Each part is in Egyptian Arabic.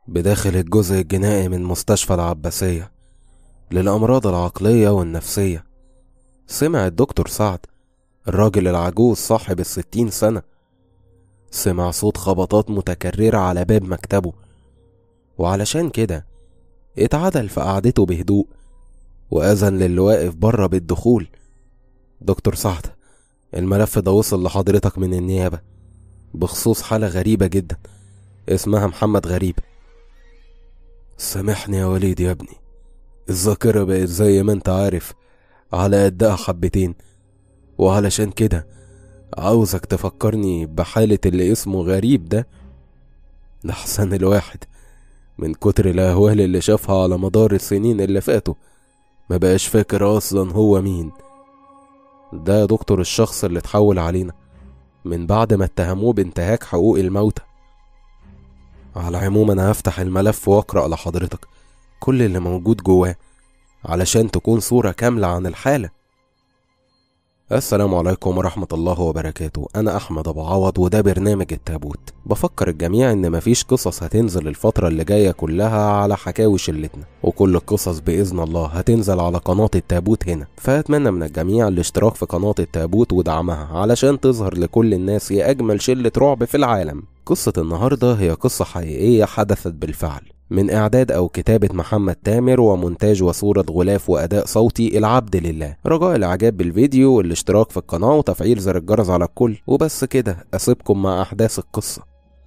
بداخل الجزء الجنائي من مستشفى العباسية للأمراض العقلية والنفسية سمع الدكتور سعد الراجل العجوز صاحب الستين سنة سمع صوت خبطات متكررة على باب مكتبه وعلشان كده اتعدل في قعدته بهدوء وأذن للي واقف بره بالدخول دكتور سعد الملف ده وصل لحضرتك من النيابة بخصوص حالة غريبة جدا اسمها محمد غريب سامحني يا وليد يا ابني الذاكرة بقت زي ما انت عارف على قدها حبتين وعلشان كده عاوزك تفكرني بحالة اللي اسمه غريب ده لحسن الواحد من كتر الأهوال اللي شافها على مدار السنين اللي فاتوا ما بقاش فاكر أصلا هو مين ده يا دكتور الشخص اللي اتحول علينا من بعد ما اتهموه بانتهاك حقوق الموتى على العموم انا هفتح الملف واقرا لحضرتك كل اللي موجود جواه علشان تكون صورة كاملة عن الحالة السلام عليكم ورحمة الله وبركاته أنا أحمد أبو عوض وده برنامج التابوت بفكر الجميع إن مفيش قصص هتنزل الفترة اللي جاية كلها على حكاوي شلتنا وكل القصص بإذن الله هتنزل على قناة التابوت هنا فأتمنى من الجميع الاشتراك في قناة التابوت ودعمها علشان تظهر لكل الناس هي أجمل شلة رعب في العالم قصة النهاردة هي قصة حقيقية حدثت بالفعل من إعداد أو كتابة محمد تامر ومونتاج وصورة غلاف وأداء صوتي العبد لله رجاء الإعجاب بالفيديو والاشتراك في القناة وتفعيل زر الجرس على الكل وبس كده أسيبكم مع أحداث القصة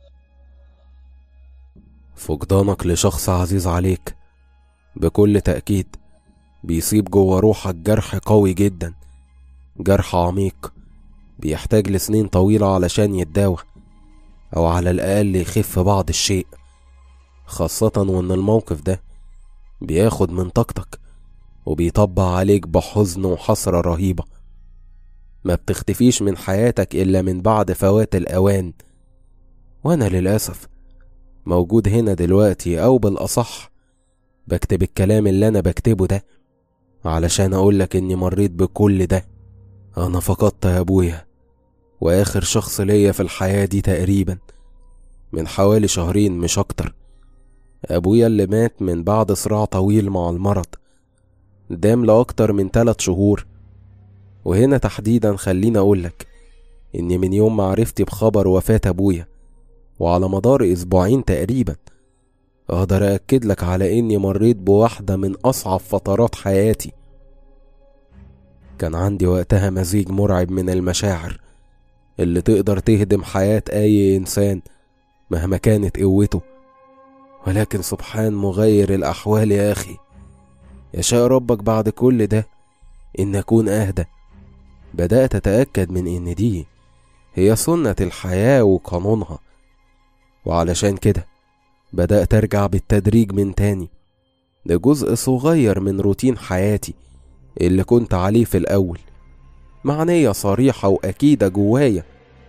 فقدانك لشخص عزيز عليك بكل تأكيد بيصيب جوه روحك جرح قوي جدا جرح عميق بيحتاج لسنين طويلة علشان يتداوى أو على الأقل يخف بعض الشيء خاصة وإن الموقف ده بياخد من طاقتك وبيطبع عليك بحزن وحسرة رهيبة ما بتختفيش من حياتك إلا من بعد فوات الأوان وأنا للأسف موجود هنا دلوقتي أو بالأصح بكتب الكلام اللي أنا بكتبه ده علشان أقولك إني مريت بكل ده أنا فقدت يا أبويا وآخر شخص ليا في الحياة دي تقريبا من حوالي شهرين مش أكتر أبويا اللي مات من بعد صراع طويل مع المرض دام لأكتر من تلات شهور وهنا تحديدا خليني أقولك إني من يوم ما عرفت بخبر وفاة أبويا وعلى مدار أسبوعين تقريبا أقدر أكد لك على إني مريت بواحدة من أصعب فترات حياتي كان عندي وقتها مزيج مرعب من المشاعر اللي تقدر تهدم حياة أي إنسان مهما كانت قوته ولكن سبحان مغير الأحوال يا أخي يشاء ربك بعد كل ده إن أكون أهدى بدأت أتأكد من إن دي هي سنة الحياة وقانونها وعلشان كده بدأت أرجع بالتدريج من تاني لجزء صغير من روتين حياتي اللي كنت عليه في الأول مع نية صريحة وأكيدة جوايا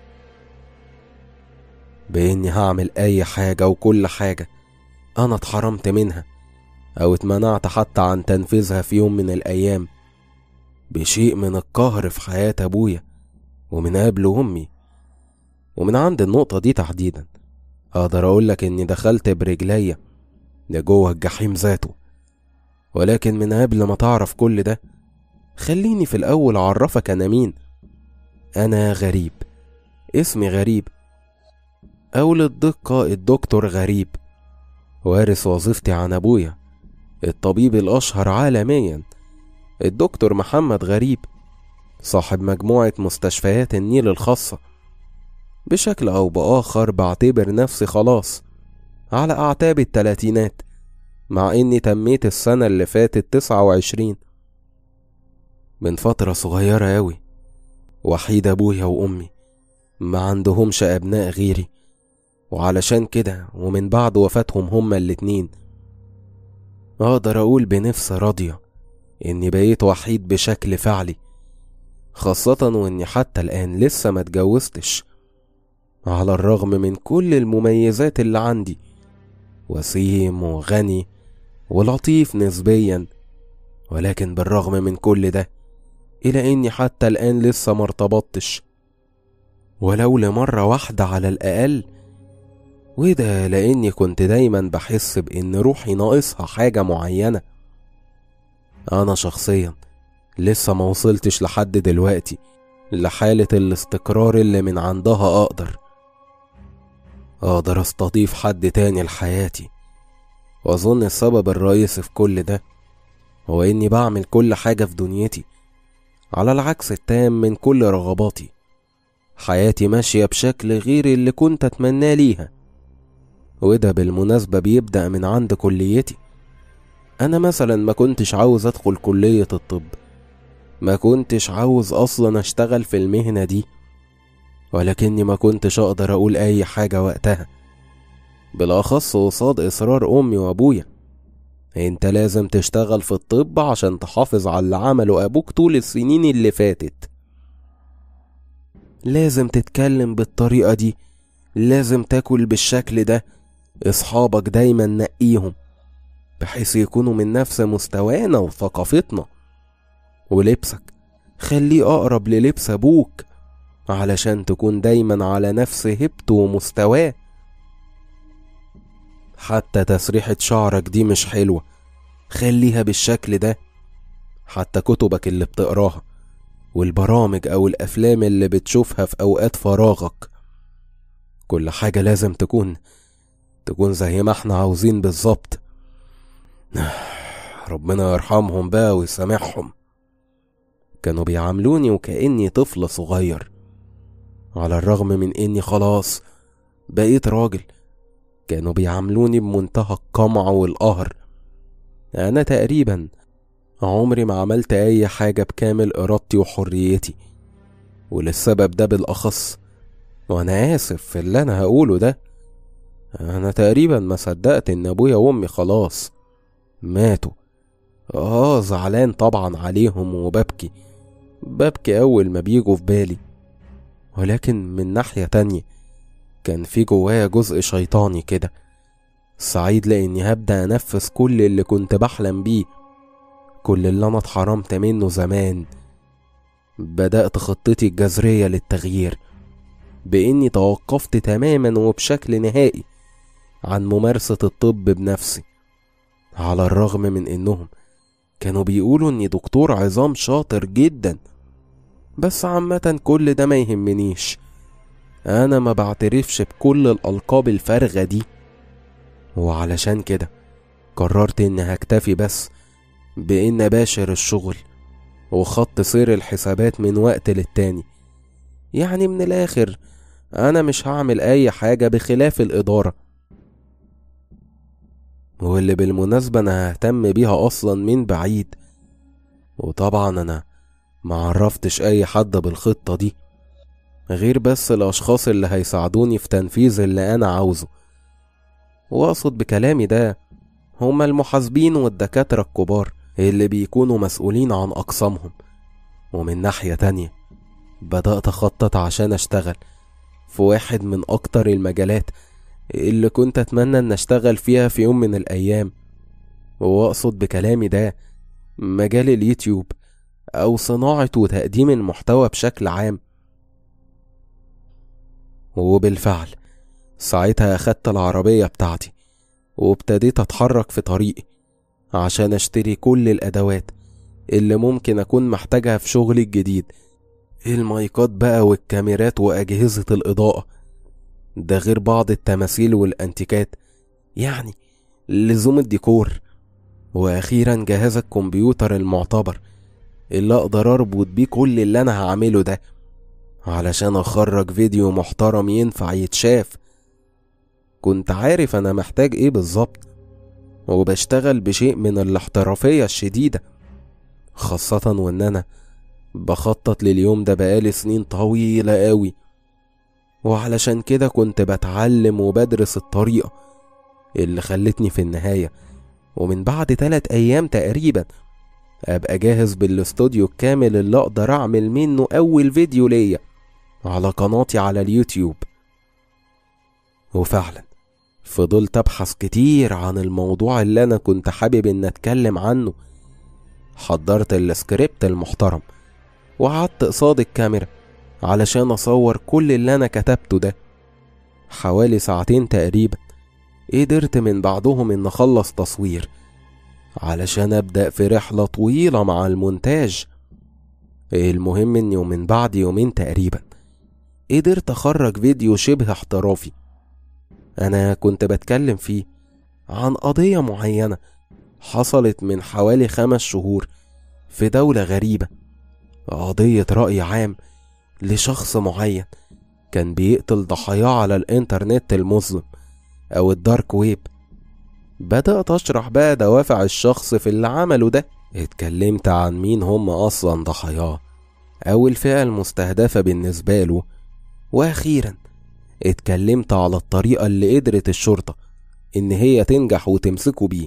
بإني هعمل أي حاجة وكل حاجة أنا اتحرمت منها أو اتمنعت حتى عن تنفيذها في يوم من الأيام بشيء من القهر في حياة أبويا ومن قبل أمي ومن عند النقطة دي تحديدا أقدر أقولك إني دخلت برجليا لجوه الجحيم ذاته ولكن من قبل ما تعرف كل ده خليني في الأول أعرفك أنا مين أنا غريب اسمي غريب أو للدقة الدكتور غريب وارث وظيفتي عن أبويا الطبيب الأشهر عالميا الدكتور محمد غريب صاحب مجموعة مستشفيات النيل الخاصة بشكل أو بآخر بعتبر نفسي خلاص على أعتاب التلاتينات مع إني تميت السنة اللي فاتت تسعة وعشرين من فترة صغيرة أوي وحيد أبويا وأمي ما عندهمش أبناء غيري وعلشان كده ومن بعد وفاتهم هما الاتنين أقدر أقول بنفس راضية إني بقيت وحيد بشكل فعلي خاصة وإني حتى الآن لسه ما اتجوزتش على الرغم من كل المميزات اللي عندي وسيم وغني ولطيف نسبيا ولكن بالرغم من كل ده إلى إني حتى الآن لسه مرتبطتش ولو لمرة واحدة على الأقل وده لأني كنت دايما بحس بإن روحي ناقصها حاجة معينة أنا شخصيا لسه ما وصلتش لحد دلوقتي لحالة الاستقرار اللي من عندها أقدر أقدر أستضيف حد تاني لحياتي وأظن السبب الرئيسي في كل ده هو إني بعمل كل حاجة في دنيتي على العكس التام من كل رغباتي حياتي ماشية بشكل غير اللي كنت أتمناه ليها وده بالمناسبة بيبدأ من عند كليتي أنا مثلا ما كنتش عاوز أدخل كلية الطب ما كنتش عاوز أصلا أشتغل في المهنة دي ولكني ما كنتش أقدر أقول أي حاجة وقتها بالأخص قصاد إصرار أمي وأبويا أنت لازم تشتغل في الطب عشان تحافظ على اللي عمله أبوك طول السنين اللي فاتت لازم تتكلم بالطريقة دي لازم تاكل بالشكل ده اصحابك دايما نقيهم بحيث يكونوا من نفس مستوانا وثقافتنا ولبسك خليه أقرب للبس أبوك علشان تكون دايما على نفس هبته ومستواه حتى تسريحة شعرك دي مش حلوة خليها بالشكل ده حتى كتبك اللي بتقراها والبرامج أو الأفلام اللي بتشوفها في أوقات فراغك كل حاجة لازم تكون تكون زي ما احنا عاوزين بالظبط ربنا يرحمهم بقى ويسامحهم كانوا بيعاملوني وكأني طفل صغير على الرغم من إني خلاص بقيت راجل كانوا بيعاملوني بمنتهى القمع والقهر أنا تقريبا عمري ما عملت أي حاجة بكامل إرادتي وحريتي وللسبب ده بالأخص وأنا آسف في اللي أنا هقوله ده أنا تقريبا ما صدقت إن أبويا وأمي خلاص ماتوا آه زعلان طبعا عليهم وببكي ببكي أول ما بيجوا في بالي ولكن من ناحية تانية كان في جوايا جزء شيطاني كده سعيد لأني هبدأ أنفذ كل اللي كنت بحلم بيه كل اللي أنا اتحرمت منه زمان بدأت خطتي الجذرية للتغيير بإني توقفت تماما وبشكل نهائي عن ممارسة الطب بنفسي على الرغم من إنهم كانوا بيقولوا إني دكتور عظام شاطر جدا بس عامة كل ده ما يهمنيش أنا ما بعترفش بكل الألقاب الفارغة دي وعلشان كده قررت إني هكتفي بس بإن أباشر الشغل وخط سير الحسابات من وقت للتاني يعني من الآخر أنا مش هعمل أي حاجة بخلاف الإدارة واللي بالمناسبة أنا ههتم بيها أصلا من بعيد وطبعا أنا معرفتش أي حد بالخطة دي غير بس الأشخاص اللي هيساعدوني في تنفيذ اللي أنا عاوزه وأقصد بكلامي ده هما المحاسبين والدكاترة الكبار اللي بيكونوا مسؤولين عن أقسامهم ومن ناحية تانية بدأت أخطط عشان أشتغل في واحد من أكتر المجالات اللي كنت أتمنى أن أشتغل فيها في يوم من الأيام وأقصد بكلامي ده مجال اليوتيوب أو صناعة وتقديم المحتوى بشكل عام وبالفعل ساعتها أخدت العربية بتاعتي وابتديت أتحرك في طريقي عشان أشتري كل الأدوات اللي ممكن أكون محتاجها في شغلي الجديد المايكات بقى والكاميرات وأجهزة الإضاءة ده غير بعض التماثيل والأنتيكات يعني لزوم الديكور وأخيرا جهاز الكمبيوتر المعتبر اللي أقدر أربط بيه كل اللي أنا هعمله ده علشان أخرج فيديو محترم ينفع يتشاف كنت عارف أنا محتاج إيه بالظبط وبشتغل بشيء من الاحترافية الشديدة خاصة وإن أنا بخطط لليوم ده بقالي سنين طويلة قوي وعلشان كده كنت بتعلم وبدرس الطريقة اللي خلتني في النهاية ومن بعد تلات أيام تقريبا أبقى جاهز بالاستوديو الكامل اللي أقدر أعمل منه أول فيديو ليا على قناتي على اليوتيوب وفعلا فضلت أبحث كتير عن الموضوع اللي أنا كنت حابب إن أتكلم عنه حضرت السكريبت المحترم وقعدت قصاد الكاميرا علشان أصور كل اللي أنا كتبته ده حوالي ساعتين تقريبا قدرت من بعدهم ان اخلص تصوير علشان ابدأ في رحلة طويلة مع المونتاج المهم اني ومن بعد يومين تقريبا قدرت اخرج فيديو شبه احترافي انا كنت بتكلم فيه عن قضية معينة حصلت من حوالي خمس شهور في دولة غريبة قضية رأي عام لشخص معين كان بيقتل ضحاياه على الإنترنت المظلم أو الدارك ويب بدأت أشرح بقى دوافع الشخص في اللي عمله ده اتكلمت عن مين هم أصلا ضحاياه أو الفئة المستهدفة بالنسبة له وأخيرا اتكلمت على الطريقة اللي قدرت الشرطة إن هي تنجح وتمسكه بيه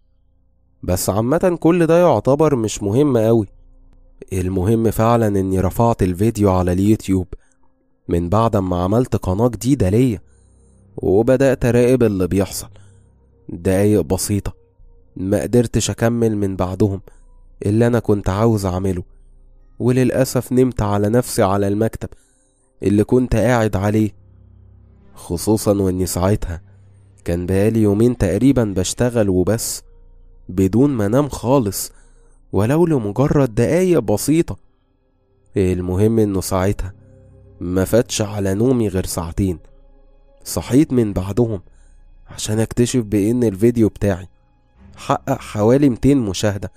بس عامة كل ده يعتبر مش مهم أوي المهم فعلا إني رفعت الفيديو على اليوتيوب من بعد ما عملت قناة جديدة ليا وبدأت أراقب اللي بيحصل دقايق بسيطة ما قدرتش أكمل من بعدهم اللي أنا كنت عاوز أعمله وللأسف نمت على نفسي على المكتب اللي كنت قاعد عليه خصوصا وإني ساعتها كان بقالي يومين تقريبا بشتغل وبس بدون ما انام خالص ولو لمجرد دقايق بسيطة المهم انه ساعتها ما فاتش على نومي غير ساعتين صحيت من بعدهم عشان اكتشف بان الفيديو بتاعي حقق حوالي 200 مشاهدة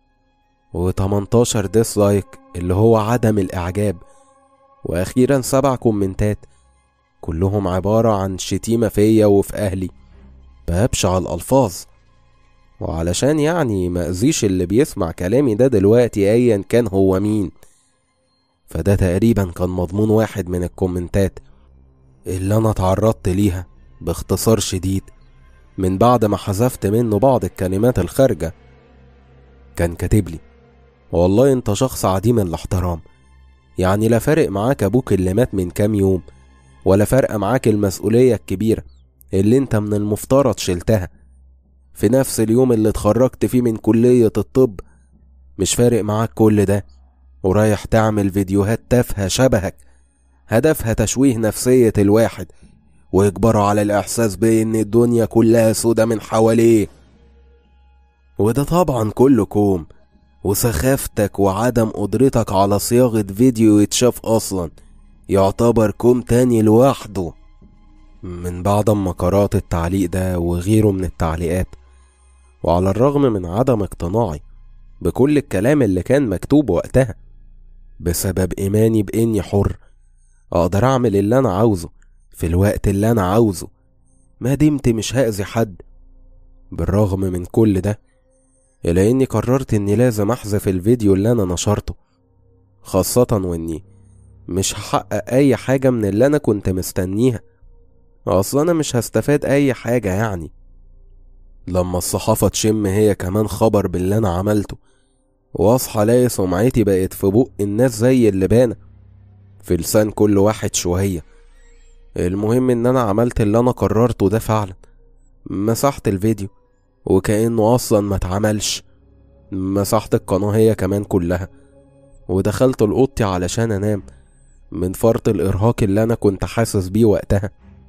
و18 ديسلايك اللي هو عدم الاعجاب واخيرا سبع كومنتات كلهم عبارة عن شتيمة فيا وفي اهلي بأبشع الألفاظ وعلشان يعني مأذيش اللي بيسمع كلامي ده دلوقتي أيا كان هو مين فده تقريبا كان مضمون واحد من الكومنتات اللي أنا تعرضت ليها باختصار شديد من بعد ما حذفت منه بعض الكلمات الخارجة كان كاتبلي والله انت شخص عديم الاحترام يعني لا فارق معاك ابوك اللي مات من كام يوم ولا فارقة معاك المسؤولية الكبيرة اللي انت من المفترض شلتها في نفس اليوم اللي اتخرجت فيه من كلية الطب مش فارق معاك كل ده ورايح تعمل فيديوهات تافهة شبهك هدفها تشويه نفسية الواحد ويجبره على الإحساس بإن الدنيا كلها سودة من حواليه وده طبعا كله كوم وسخافتك وعدم قدرتك على صياغة فيديو يتشاف أصلا يعتبر كوم تاني لوحده من بعد ما قرأت التعليق ده وغيره من التعليقات وعلى الرغم من عدم اقتناعي بكل الكلام اللي كان مكتوب وقتها بسبب إيماني بإني حر أقدر أعمل اللي أنا عاوزه في الوقت اللي أنا عاوزه ما دمت مش هأذي حد بالرغم من كل ده إلا إني قررت إني لازم أحذف الفيديو اللي أنا نشرته خاصة وإني مش هحقق أي حاجة من اللي أنا كنت مستنيها أصل أنا مش هستفاد أي حاجة يعني لما الصحافة تشم هي كمان خبر باللي أنا عملته وأصحى ألاقي سمعتي بقت في بق الناس زي اللبانة في لسان كل واحد شوية المهم إن أنا عملت اللي أنا قررته ده فعلا مسحت الفيديو وكأنه أصلا ما اتعملش مسحت القناة هي كمان كلها ودخلت لأوضتي علشان أنام من فرط الإرهاق اللي أنا كنت حاسس بيه وقتها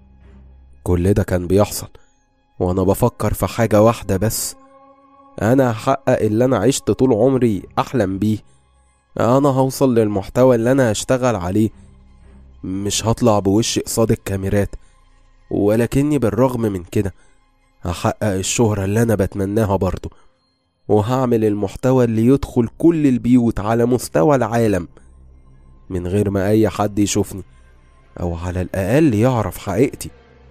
كل ده كان بيحصل وأنا بفكر في حاجة واحدة بس أنا هحقق اللي أنا عشت طول عمري أحلم بيه أنا هوصل للمحتوى اللي أنا هشتغل عليه مش هطلع بوشي قصاد الكاميرات ولكني بالرغم من كده هحقق الشهرة اللي أنا بتمناها برضه وهعمل المحتوى اللي يدخل كل البيوت على مستوى العالم من غير ما أي حد يشوفني أو على الأقل يعرف حقيقتي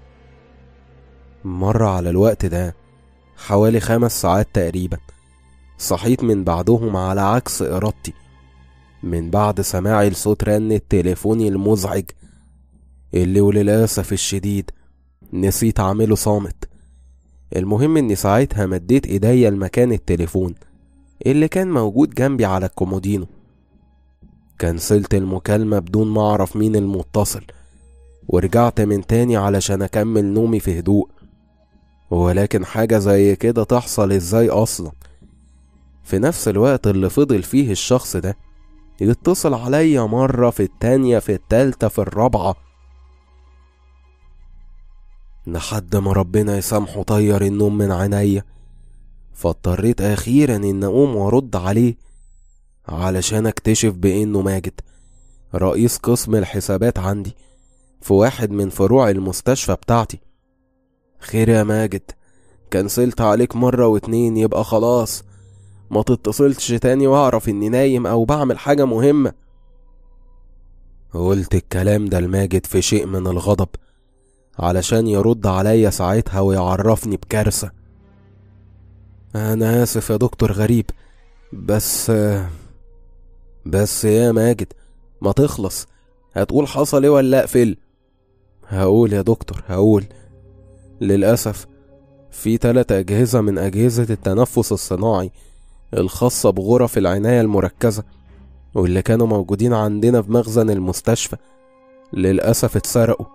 مر على الوقت ده حوالي خمس ساعات تقريبا صحيت من بعدهم على عكس إرادتي من بعد سماعي لصوت رن تليفوني المزعج اللي وللأسف الشديد نسيت أعمله صامت المهم إني ساعتها مديت إيديا لمكان التليفون اللي كان موجود جنبي على الكومودينو كنسلت المكالمة بدون ما أعرف مين المتصل ورجعت من تاني علشان أكمل نومي في هدوء ولكن حاجة زي كده تحصل ازاي أصلا في نفس الوقت اللي فضل فيه الشخص ده يتصل عليا مرة في التانية في التالتة في الرابعة لحد ما ربنا يسامحه طير النوم من عينيا فاضطريت أخيرا إن أقوم وأرد عليه علشان أكتشف بإنه ماجد رئيس قسم الحسابات عندي في واحد من فروع المستشفى بتاعتي خير يا ماجد كنسلت عليك مرة واتنين يبقى خلاص ما تتصلش تاني واعرف اني نايم او بعمل حاجة مهمة قلت الكلام ده لماجد في شيء من الغضب علشان يرد عليا ساعتها ويعرفني بكارثة أنا آسف يا دكتور غريب بس بس يا ماجد ما تخلص هتقول حصل ايه ولا اقفل هقول يا دكتور هقول للأسف في تلات أجهزة من أجهزة التنفس الصناعي الخاصة بغرف العناية المركزة واللي كانوا موجودين عندنا في مخزن المستشفى للأسف اتسرقوا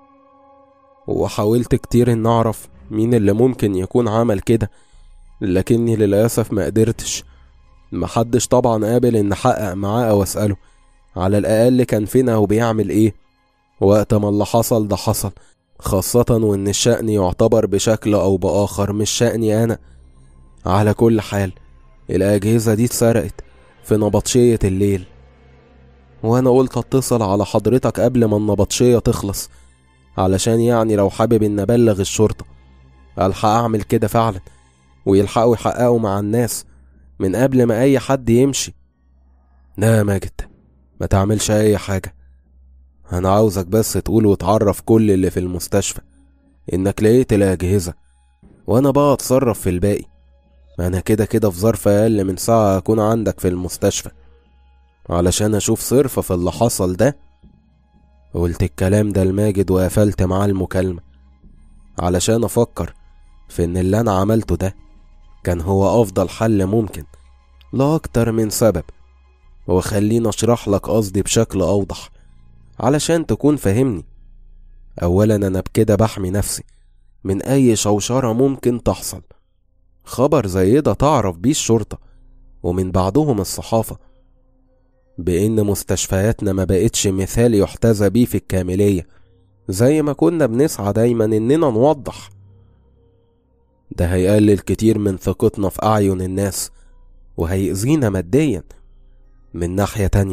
وحاولت كتير إن أعرف مين اللي ممكن يكون عمل كده لكني للأسف ما قدرتش محدش طبعا قابل إن أحقق معاه أو أسأله على الأقل كان فين أو بيعمل إيه وقت ما اللي حصل ده حصل خاصة وإن الشأن يعتبر بشكل أو بآخر مش شأني أنا على كل حال الأجهزة دي اتسرقت في نبطشية الليل وأنا قلت أتصل على حضرتك قبل ما النبطشية تخلص علشان يعني لو حابب إن أبلغ الشرطة ألحق أعمل كده فعلا ويلحقوا يحققوا مع الناس من قبل ما أي حد يمشي لا يا ماجد ما تعملش أي حاجة أنا عاوزك بس تقول وتعرف كل اللي في المستشفى إنك لقيت الأجهزة وأنا بقى أتصرف في الباقي أنا كده كده في ظرف أقل من ساعة أكون عندك في المستشفى علشان أشوف صرفة في اللي حصل ده قلت الكلام ده لماجد وقفلت معاه المكالمة علشان أفكر في إن اللي أنا عملته ده كان هو أفضل حل ممكن لأكتر من سبب وخليني أشرح لك قصدي بشكل أوضح علشان تكون فاهمني أولا أنا بكده بحمي نفسي من أي شوشرة ممكن تحصل خبر زي ده تعرف بيه الشرطة ومن بعدهم الصحافة بإن مستشفياتنا ما بقتش مثال يحتذى بيه في الكاملية زي ما كنا بنسعى دايما إننا نوضح ده هيقلل كتير من ثقتنا في أعين الناس وهيأذينا ماديا من ناحية تانية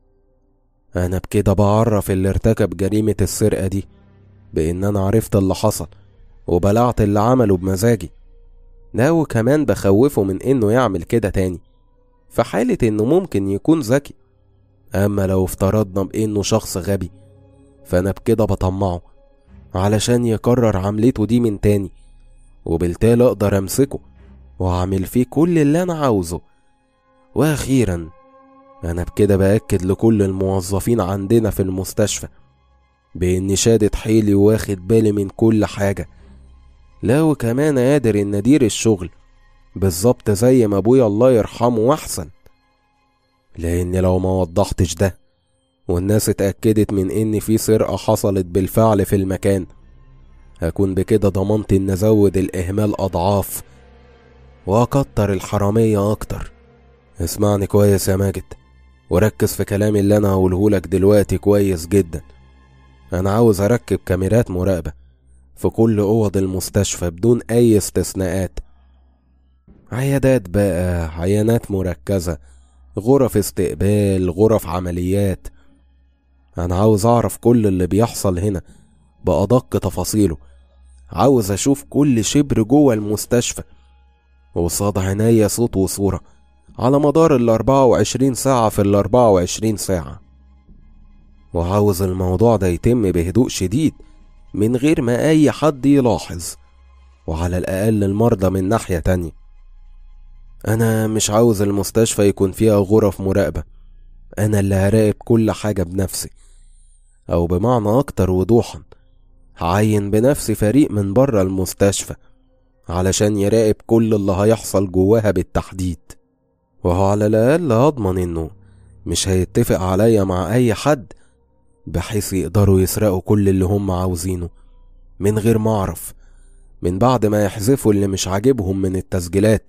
أنا بكده بعرف اللي ارتكب جريمة السرقة دي بإن أنا عرفت اللي حصل وبلعت اللي عمله بمزاجي لا وكمان بخوفه من إنه يعمل كده تاني في حالة إنه ممكن يكون ذكي أما لو افترضنا بإنه شخص غبي فأنا بكده بطمعه علشان يكرر عملته دي من تاني وبالتالي أقدر أمسكه وأعمل فيه كل اللي أنا عاوزه وأخيرا أنا بكده بأكد لكل الموظفين عندنا في المستشفى بإني شادد حيلي واخد بالي من كل حاجة لا وكمان قادر إن أدير الشغل بالظبط زي ما أبويا الله يرحمه وأحسن لأن لو ما وضحتش ده والناس اتأكدت من إن في سرقة حصلت بالفعل في المكان هكون بكده ضمنت إن أزود الإهمال أضعاف وأكتر الحرامية أكتر اسمعني كويس يا ماجد وركز في كلامي اللي أنا هقولهولك دلوقتي كويس جدا أنا عاوز أركب كاميرات مراقبة في كل أوض المستشفى بدون أي استثناءات عيادات بقى عينات مركزة غرف استقبال غرف عمليات أنا عاوز أعرف كل اللي بيحصل هنا بأدق تفاصيله عاوز أشوف كل شبر جوه المستشفى وصاد عينيا صوت وصورة على مدار الأربعة وعشرين ساعة في الأربعة وعشرين ساعة وعاوز الموضوع ده يتم بهدوء شديد من غير ما أي حد يلاحظ وعلى الأقل المرضى من ناحية تانية أنا مش عاوز المستشفى يكون فيها غرف مراقبة أنا اللي هراقب كل حاجة بنفسي أو بمعنى أكتر وضوحا هعين بنفسي فريق من بره المستشفى علشان يراقب كل اللي هيحصل جواها بالتحديد وهو على الأقل هضمن إنه مش هيتفق عليا مع أي حد بحيث يقدروا يسرقوا كل اللي هم عاوزينه من غير ما أعرف من بعد ما يحذفوا اللي مش عاجبهم من التسجيلات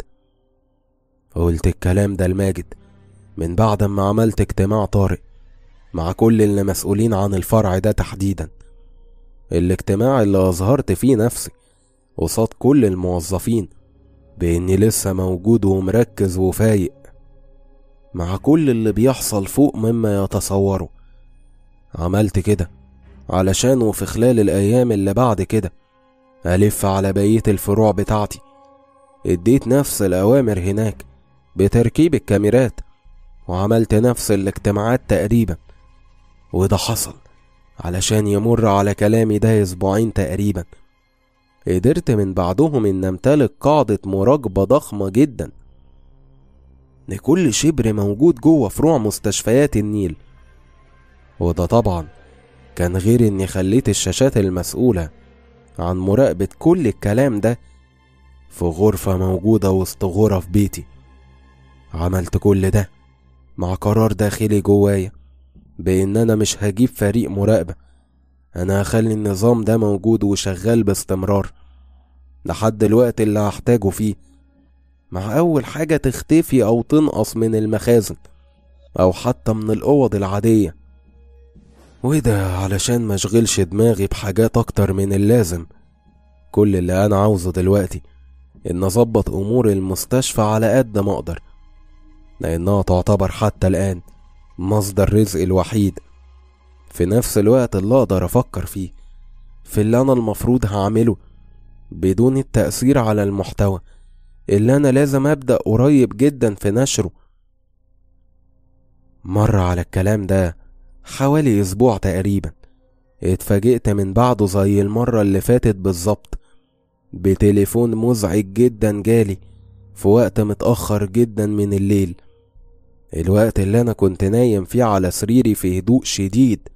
قلت الكلام ده لماجد من بعد ما عملت اجتماع طارئ مع كل اللي مسؤولين عن الفرع ده تحديدا الاجتماع اللي أظهرت فيه نفسي قصاد كل الموظفين بإني لسه موجود ومركز وفايق مع كل اللي بيحصل فوق مما يتصوروا عملت كده علشان وفي خلال الأيام اللي بعد كده ألف على بقية الفروع بتاعتي اديت نفس الأوامر هناك بتركيب الكاميرات وعملت نفس الاجتماعات تقريبا وده حصل علشان يمر على كلامي ده أسبوعين تقريبا قدرت من بعدهم إن أمتلك قاعدة مراقبة ضخمة جدا لكل شبر موجود جوه فروع مستشفيات النيل وده طبعا كان غير إني خليت الشاشات المسؤولة عن مراقبة كل الكلام ده في غرفة موجودة وسط غرف بيتي عملت كل ده مع قرار داخلي جوايا بإن أنا مش هجيب فريق مراقبة أنا هخلي النظام ده موجود وشغال باستمرار لحد الوقت اللي هحتاجه فيه مع أول حاجة تختفي أو تنقص من المخازن أو حتى من الأوض العادية وده علشان مشغلش دماغي بحاجات أكتر من اللازم كل اللي أنا عاوزه دلوقتي إن أظبط أمور المستشفى على قد ما أقدر لأنها تعتبر حتى الآن مصدر رزقي الوحيد في نفس الوقت اللي أقدر أفكر فيه في اللي أنا المفروض هعمله بدون التأثير على المحتوى اللي أنا لازم أبدأ قريب جدا في نشره مر على الكلام ده حوالي أسبوع تقريبا اتفاجئت من بعده زي المرة اللي فاتت بالظبط بتليفون مزعج جدا جالي في وقت متأخر جدا من الليل الوقت اللي أنا كنت نايم فيه على سريري في هدوء شديد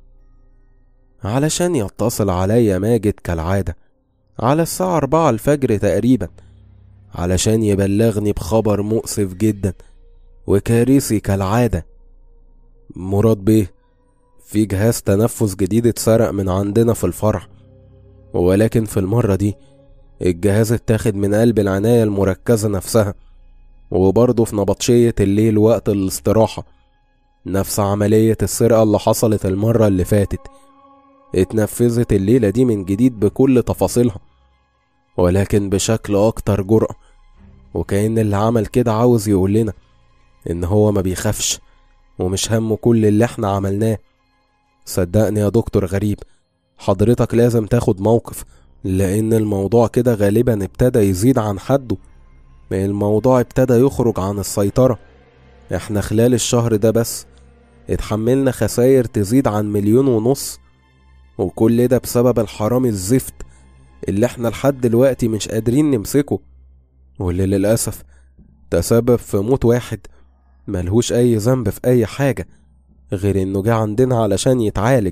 علشان يتصل عليا ماجد كالعادة على الساعة أربعة الفجر تقريبا علشان يبلغني بخبر مؤسف جدا وكارثي كالعادة مراد بيه في جهاز تنفس جديد اتسرق من عندنا في الفرع ولكن في المرة دي الجهاز اتاخد من قلب العناية المركزة نفسها وبرضه في نبطشية الليل وقت الاستراحة نفس عملية السرقة اللي حصلت المرة اللي فاتت اتنفذت الليلة دي من جديد بكل تفاصيلها ولكن بشكل أكتر جرأة وكأن اللي عمل كده عاوز يقول لنا إن هو ما بيخافش ومش همه كل اللي احنا عملناه صدقني يا دكتور غريب حضرتك لازم تاخد موقف لأن الموضوع كده غالبا ابتدى يزيد عن حده الموضوع ابتدى يخرج عن السيطرة احنا خلال الشهر ده بس اتحملنا خساير تزيد عن مليون ونص وكل ده بسبب الحرامي الزفت اللي احنا لحد دلوقتي مش قادرين نمسكه واللي للأسف تسبب في موت واحد ملهوش أي ذنب في أي حاجة غير إنه جه عندنا علشان يتعالج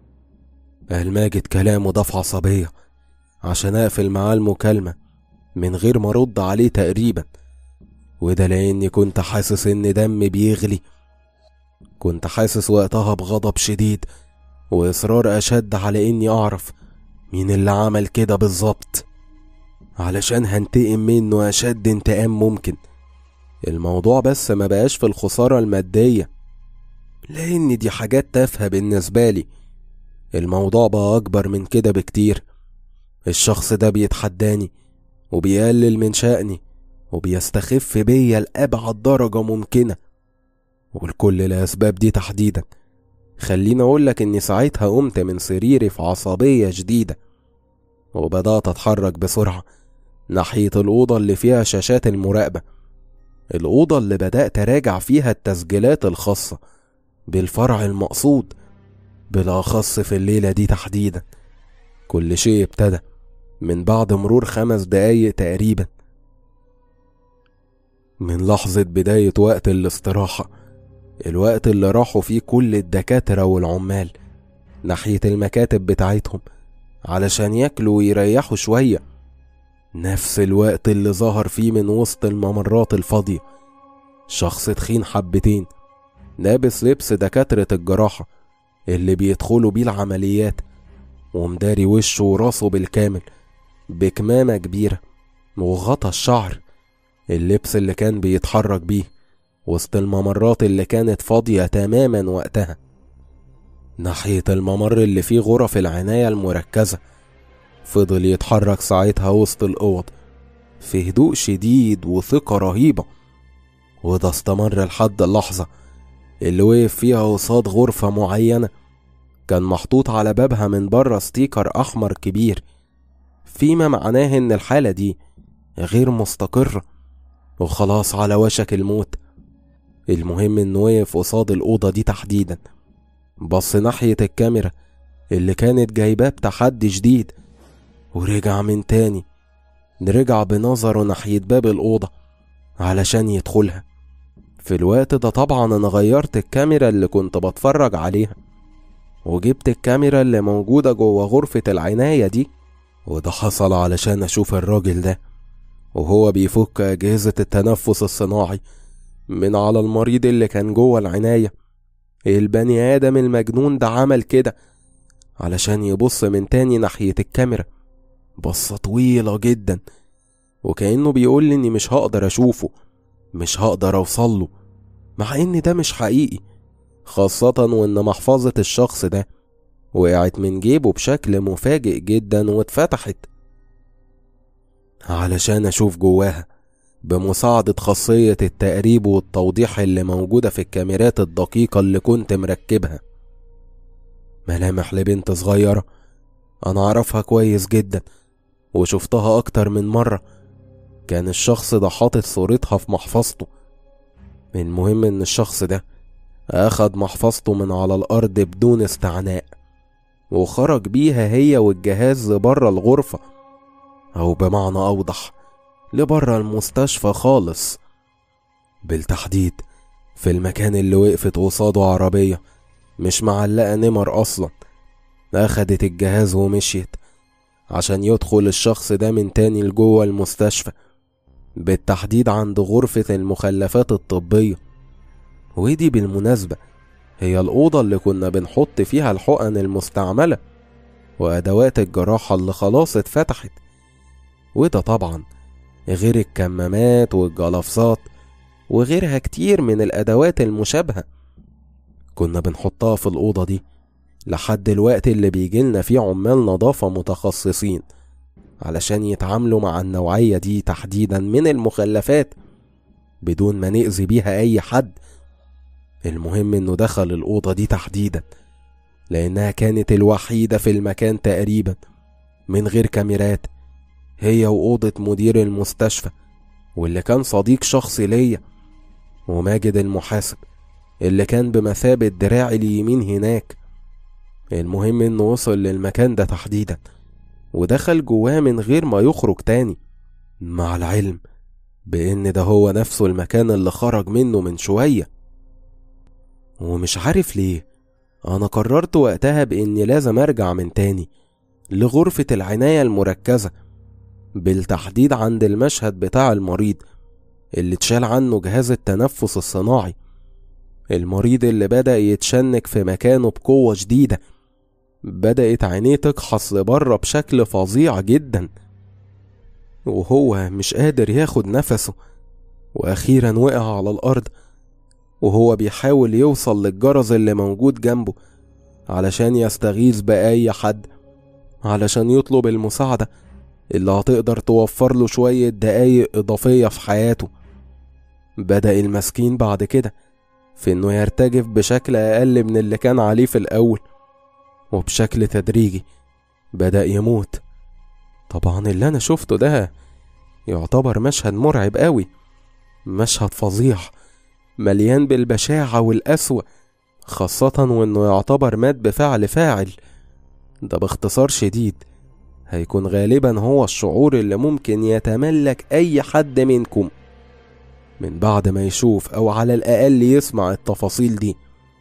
الماجد كلامه ده في عصبية عشان أقفل معاه المكالمة من غير ما أرد عليه تقريبا وده لأني كنت حاسس إن دمي بيغلي كنت حاسس وقتها بغضب شديد وإصرار أشد على إني أعرف مين اللي عمل كده بالظبط علشان هنتقم منه أشد انتقام ممكن الموضوع بس ما بقاش في الخسارة المادية لأن دي حاجات تافهة بالنسبة لي الموضوع بقى أكبر من كده بكتير الشخص ده بيتحداني وبيقلل من شأني وبيستخف بيا لأبعد درجة ممكنة والكل الأسباب دي تحديدا خليني أقولك إني ساعتها قمت من سريري في عصبية شديدة وبدأت أتحرك بسرعة ناحية الأوضة اللي فيها شاشات المراقبة الأوضة اللي بدأت أراجع فيها التسجيلات الخاصة بالفرع المقصود بالأخص في الليلة دي تحديدا كل شيء ابتدى من بعد مرور خمس دقايق تقريبا من لحظة بداية وقت الاستراحة الوقت اللي راحوا فيه كل الدكاترة والعمال ناحية المكاتب بتاعتهم علشان ياكلوا ويريحوا شوية نفس الوقت اللي ظهر فيه من وسط الممرات الفاضية شخص تخين حبتين لابس لبس دكاترة الجراحة اللي بيدخلوا بيه العمليات ومداري وشه وراسه بالكامل بكمامة كبيرة وغطى الشعر اللبس اللي كان بيتحرك بيه وسط الممرات اللي كانت فاضية تماما وقتها ناحية الممر اللي فيه غرف العناية المركزة فضل يتحرك ساعتها وسط الأوض في هدوء شديد وثقة رهيبة وده استمر لحد اللحظة اللي وقف فيها قصاد غرفة معينة كان محطوط على بابها من بره ستيكر أحمر كبير فيما معناه إن الحالة دي غير مستقرة وخلاص على وشك الموت المهم إنه وقف قصاد الأوضة دي تحديدا بص ناحية الكاميرا اللي كانت جايباه بتحدي شديد ورجع من تاني رجع بنظره ناحية باب الأوضة علشان يدخلها في الوقت ده طبعا أنا غيرت الكاميرا اللي كنت بتفرج عليها وجبت الكاميرا اللي موجودة جوه غرفة العناية دي وده حصل علشان أشوف الراجل ده وهو بيفك أجهزة التنفس الصناعي من على المريض اللي كان جوه العناية البني آدم المجنون ده عمل كده علشان يبص من تاني ناحية الكاميرا بصة طويلة جدا وكأنه بيقول لي إني مش هقدر أشوفه مش هقدر أوصله مع إن ده مش حقيقي خاصة وإن محفظة الشخص ده وقعت من جيبه بشكل مفاجئ جدا واتفتحت علشان أشوف جواها بمساعدة خاصية التقريب والتوضيح اللي موجودة في الكاميرات الدقيقة اللي كنت مركبها ملامح لبنت صغيرة أنا أعرفها كويس جدا وشفتها أكتر من مرة كان الشخص ده حاطط صورتها في محفظته المهم إن الشخص ده أخد محفظته من على الأرض بدون استعناء وخرج بيها هي والجهاز بره الغرفة أو بمعنى أوضح لبره المستشفى خالص بالتحديد في المكان اللي وقفت قصاده عربية مش معلقة نمر أصلا أخدت الجهاز ومشيت عشان يدخل الشخص ده من تاني لجوه المستشفى بالتحديد عند غرفة المخلفات الطبية ودي بالمناسبة هي الأوضة اللي كنا بنحط فيها الحقن المستعملة وأدوات الجراحة اللي خلاص اتفتحت وده طبعا غير الكمامات والجلافزات وغيرها كتير من الأدوات المشابهة كنا بنحطها في الأوضة دي لحد الوقت اللي بيجيلنا فيه عمال نظافة متخصصين علشان يتعاملوا مع النوعية دي تحديدا من المخلفات بدون ما نأذي بيها أي حد المهم إنه دخل الأوضة دي تحديدا لأنها كانت الوحيدة في المكان تقريبا من غير كاميرات هي وأوضة مدير المستشفى واللي كان صديق شخصي ليا وماجد المحاسب اللي كان بمثابة دراعي اليمين هناك المهم انه وصل للمكان ده تحديدا ودخل جواه من غير ما يخرج تاني مع العلم بان ده هو نفسه المكان اللي خرج منه من شوية ومش عارف ليه انا قررت وقتها باني لازم ارجع من تاني لغرفة العناية المركزة بالتحديد عند المشهد بتاع المريض اللي اتشال عنه جهاز التنفس الصناعي المريض اللي بدأ يتشنك في مكانه بقوة شديدة بدأت عينيه تكحص لبره بشكل فظيع جدا وهو مش قادر ياخد نفسه وأخيرا وقع على الأرض وهو بيحاول يوصل للجرس اللي موجود جنبه علشان يستغيث بأي حد علشان يطلب المساعدة اللي هتقدر توفر له شوية دقايق إضافية في حياته بدأ المسكين بعد كده في إنه يرتجف بشكل أقل من اللي كان عليه في الأول وبشكل تدريجي بدأ يموت طبعا اللي أنا شفته ده يعتبر مشهد مرعب قوي مشهد فظيع مليان بالبشاعة والقسوة خاصة وإنه يعتبر مات بفعل فاعل ده باختصار شديد هيكون غالبا هو الشعور اللي ممكن يتملك أي حد منكم من بعد ما يشوف أو على الأقل يسمع التفاصيل دي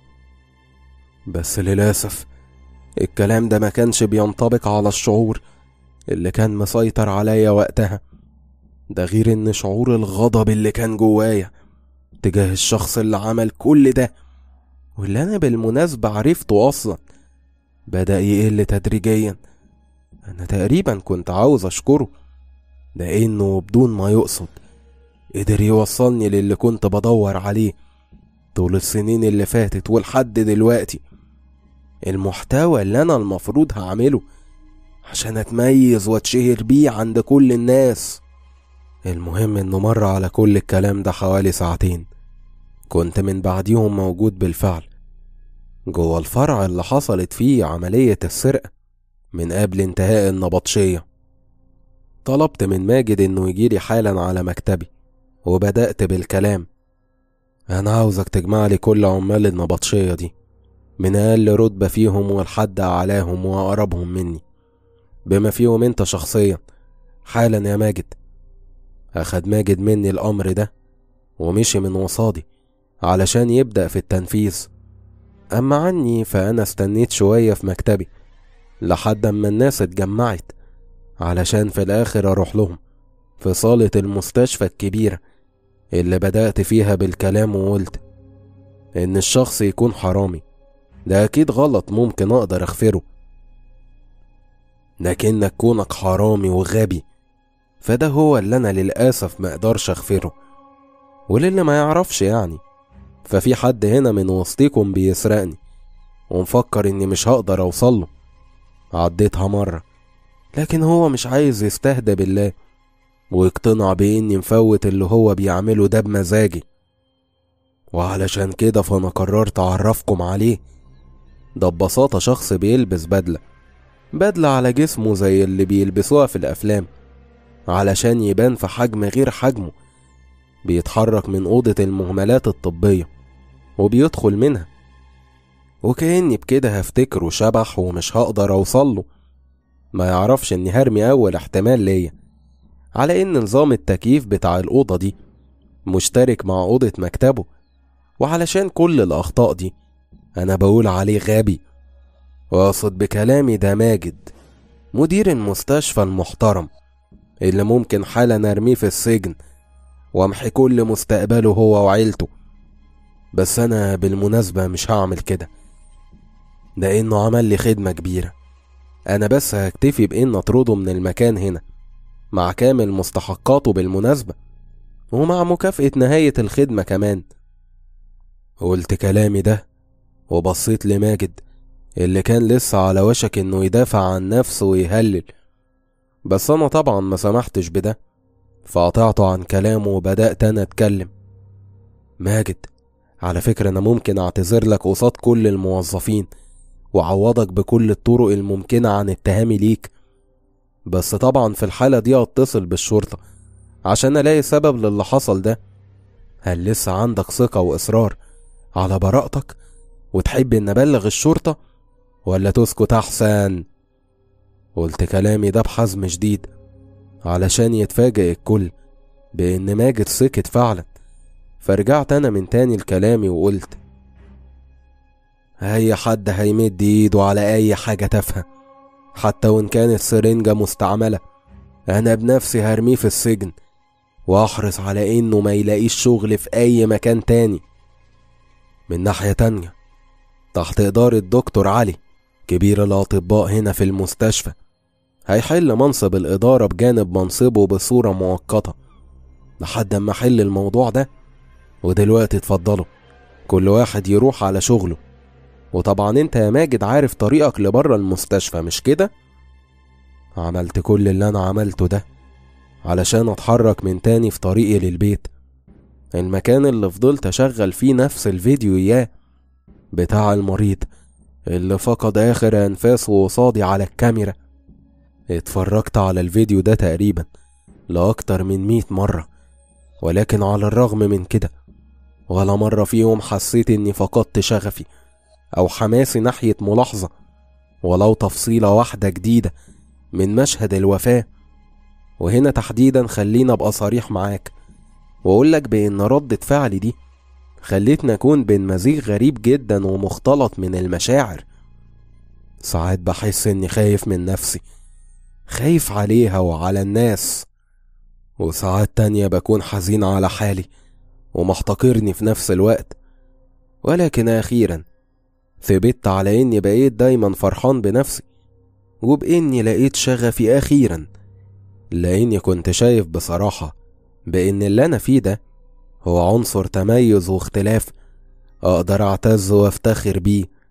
بس للأسف الكلام ده ما كانش بينطبق على الشعور اللي كان مسيطر عليا وقتها ده غير ان شعور الغضب اللي كان جوايا تجاه الشخص اللي عمل كل ده واللي انا بالمناسبة عرفته اصلا بدأ يقل تدريجيا انا تقريبا كنت عاوز اشكره لانه بدون ما يقصد قدر يوصلني للي كنت بدور عليه طول السنين اللي فاتت ولحد دلوقتي المحتوى اللي أنا المفروض هعمله عشان أتميز وأتشهر بيه عند كل الناس المهم إنه مر على كل الكلام ده حوالي ساعتين كنت من بعديهم موجود بالفعل جوه الفرع اللي حصلت فيه عملية السرقة من قبل انتهاء النبطشية طلبت من ماجد إنه يجيلي حالا على مكتبي وبدأت بالكلام أنا عاوزك تجمع لي كل عمال النبطشية دي من أقل رتبة فيهم ولحد أعلاهم وأقربهم مني بما فيهم أنت شخصيا حالا يا ماجد أخد ماجد مني الأمر ده ومشي من وصادي علشان يبدأ في التنفيذ أما عني فأنا استنيت شوية في مكتبي لحد أما الناس اتجمعت علشان في الآخر أروح لهم في صالة المستشفى الكبيرة اللي بدأت فيها بالكلام وقلت إن الشخص يكون حرامي ده أكيد غلط ممكن أقدر أغفره لكنك كونك حرامي وغبي فده هو اللي أنا للأسف مقدرش أغفره وللي ما يعرفش يعني ففي حد هنا من وسطيكم بيسرقني ومفكر إني مش هقدر أوصله عديتها مرة لكن هو مش عايز يستهدى بالله ويقتنع بإني مفوت اللي هو بيعمله ده بمزاجي وعلشان كده فأنا قررت أعرفكم عليه ده ببساطة شخص بيلبس بدلة بدلة على جسمه زي اللي بيلبسوها في الأفلام علشان يبان في حجم غير حجمه بيتحرك من أوضة المهملات الطبية وبيدخل منها وكأني بكده هفتكره شبح ومش هقدر أوصله ما يعرفش إني هرمي أول احتمال ليا على إن نظام التكييف بتاع الأوضة دي مشترك مع أوضة مكتبه وعلشان كل الأخطاء دي أنا بقول عليه غبي واقصد بكلامي ده ماجد مدير المستشفى المحترم اللي ممكن حالا ارميه في السجن وامحي كل مستقبله هو وعيلته بس انا بالمناسبة مش هعمل كده لانه عمل لي خدمة كبيرة انا بس هكتفي بان اطرده من المكان هنا مع كامل مستحقاته بالمناسبة ومع مكافأة نهاية الخدمة كمان قلت كلامي ده وبصيت لماجد اللي كان لسه على وشك انه يدافع عن نفسه ويهلل بس انا طبعا ما سمحتش بده فقطعته عن كلامه وبدأت انا اتكلم ماجد على فكرة انا ممكن اعتذر لك قصاد كل الموظفين وعوضك بكل الطرق الممكنة عن اتهامي ليك بس طبعا في الحالة دي اتصل بالشرطة عشان الاقي سبب للي حصل ده هل لسه عندك ثقة واصرار على براءتك وتحب ان ابلغ الشرطة ولا تسكت احسن قلت كلامي ده بحزم شديد علشان يتفاجئ الكل بان ماجد سكت فعلا فرجعت انا من تاني لكلامي وقلت اي حد هيمد ايده على اي حاجة تافهة حتى وان كانت سرنجة مستعملة انا بنفسي هرميه في السجن واحرص على انه ما يلاقيش شغل في اي مكان تاني من ناحية تانية تحت إدارة دكتور علي كبير الأطباء هنا في المستشفى هيحل منصب الإدارة بجانب منصبه بصورة مؤقتة لحد ما أحل الموضوع ده ودلوقتي اتفضلوا كل واحد يروح على شغله وطبعا انت يا ماجد عارف طريقك لبره المستشفى مش كده عملت كل اللي انا عملته ده علشان اتحرك من تاني في طريقي للبيت المكان اللي فضلت اشغل فيه نفس الفيديو اياه بتاع المريض اللي فقد آخر أنفاسه قصادي على الكاميرا اتفرجت على الفيديو ده تقريبا لأكتر من مية مرة ولكن على الرغم من كده ولا مرة فيهم حسيت إني فقدت شغفي أو حماسي ناحية ملاحظة ولو تفصيلة واحدة جديدة من مشهد الوفاة وهنا تحديدا خلينا أبقى صريح معاك وأقولك بإن ردة فعلي دي خلتني أكون بين مزيج غريب جدا ومختلط من المشاعر ساعات بحس إني خايف من نفسي خايف عليها وعلى الناس وساعات تانية بكون حزين على حالي ومحتقرني في نفس الوقت ولكن أخيرا ثبت على إني بقيت دايما فرحان بنفسي وبإني لقيت شغفي أخيرا لأني كنت شايف بصراحة بإن اللي أنا فيه ده هو عنصر تميز واختلاف أقدر أعتز وأفتخر بيه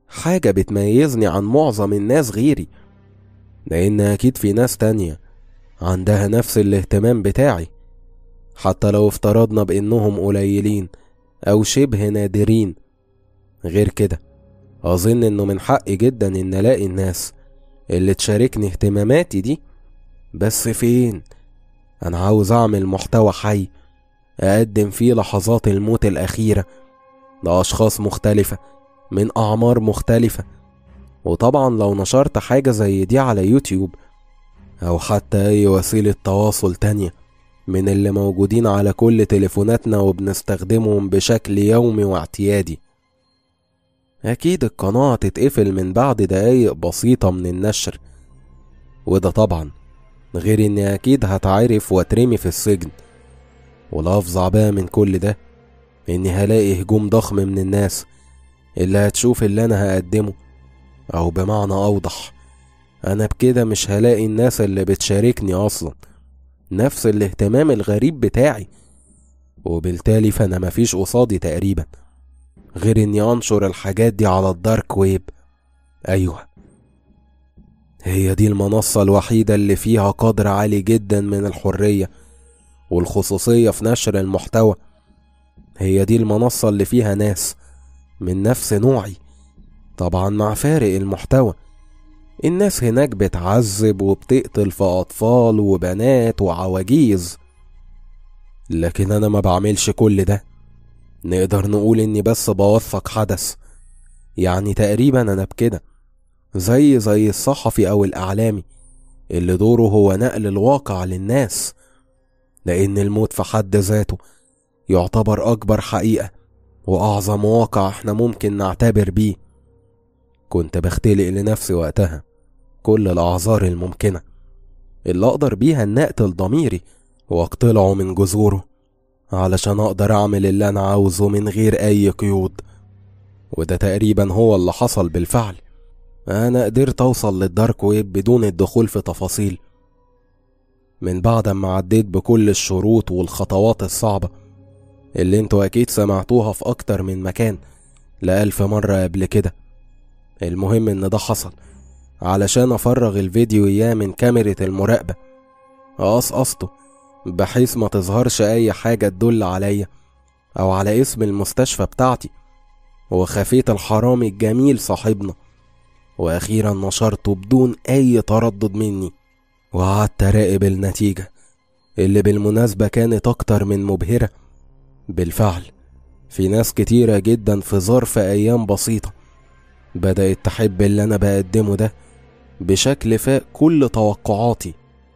حاجة بتميزني عن معظم الناس غيري لأن أكيد في ناس تانية عندها نفس الاهتمام بتاعي حتى لو افترضنا بإنهم قليلين أو شبه نادرين غير كده أظن إنه من حقي جدا إن ألاقي الناس اللي تشاركني اهتماماتي دي بس فين أنا عاوز أعمل محتوى حي أقدم فيه لحظات الموت الأخيرة لأشخاص مختلفة من أعمار مختلفة وطبعا لو نشرت حاجة زي دي على يوتيوب أو حتى أي وسيلة تواصل تانية من اللي موجودين على كل تليفوناتنا وبنستخدمهم بشكل يومي واعتيادي أكيد القناة تتقفل من بعد دقايق بسيطة من النشر وده طبعا غير إني أكيد هتعرف واترمي في السجن والأفظع بقى من كل ده إني هلاقي هجوم ضخم من الناس اللي هتشوف اللي أنا هقدمه أو بمعنى أوضح أنا بكده مش هلاقي الناس اللي بتشاركني أصلا نفس الاهتمام الغريب بتاعي وبالتالي فأنا مفيش قصادي تقريبا غير إني أنشر الحاجات دي على الدارك ويب أيوه هي دي المنصة الوحيدة اللي فيها قدر عالي جدا من الحرية والخصوصية في نشر المحتوى هي دي المنصة اللي فيها ناس من نفس نوعي طبعا مع فارق المحتوى الناس هناك بتعذب وبتقتل في أطفال وبنات وعواجيز لكن أنا ما بعملش كل ده نقدر نقول إني بس بوثق حدث يعني تقريبا أنا بكده زي زي الصحفي أو الإعلامي اللي دوره هو نقل الواقع للناس لأن الموت في حد ذاته يعتبر أكبر حقيقة وأعظم واقع احنا ممكن نعتبر بيه كنت بختلق لنفسي وقتها كل الأعذار الممكنة اللي أقدر بيها إن أقتل ضميري وأقتلعه من جذوره علشان أقدر أعمل اللي أنا عاوزه من غير أي قيود وده تقريبا هو اللي حصل بالفعل أنا قدرت أوصل للدارك ويب بدون الدخول في تفاصيل من بعد ما عديت بكل الشروط والخطوات الصعبة اللي انتوا أكيد سمعتوها في أكتر من مكان لألف مرة قبل كده المهم إن ده حصل علشان أفرغ الفيديو إياه من كاميرا المراقبة أقصقصته بحيث ما تظهرش أي حاجة تدل عليا أو على اسم المستشفى بتاعتي وخفيت الحرامي الجميل صاحبنا وأخيرا نشرته بدون أي تردد مني وقعدت أراقب النتيجة اللي بالمناسبة كانت أكتر من مبهرة بالفعل في ناس كتيرة جدا في ظرف أيام بسيطة بدأت تحب اللي أنا بقدمه ده بشكل فاق كل توقعاتي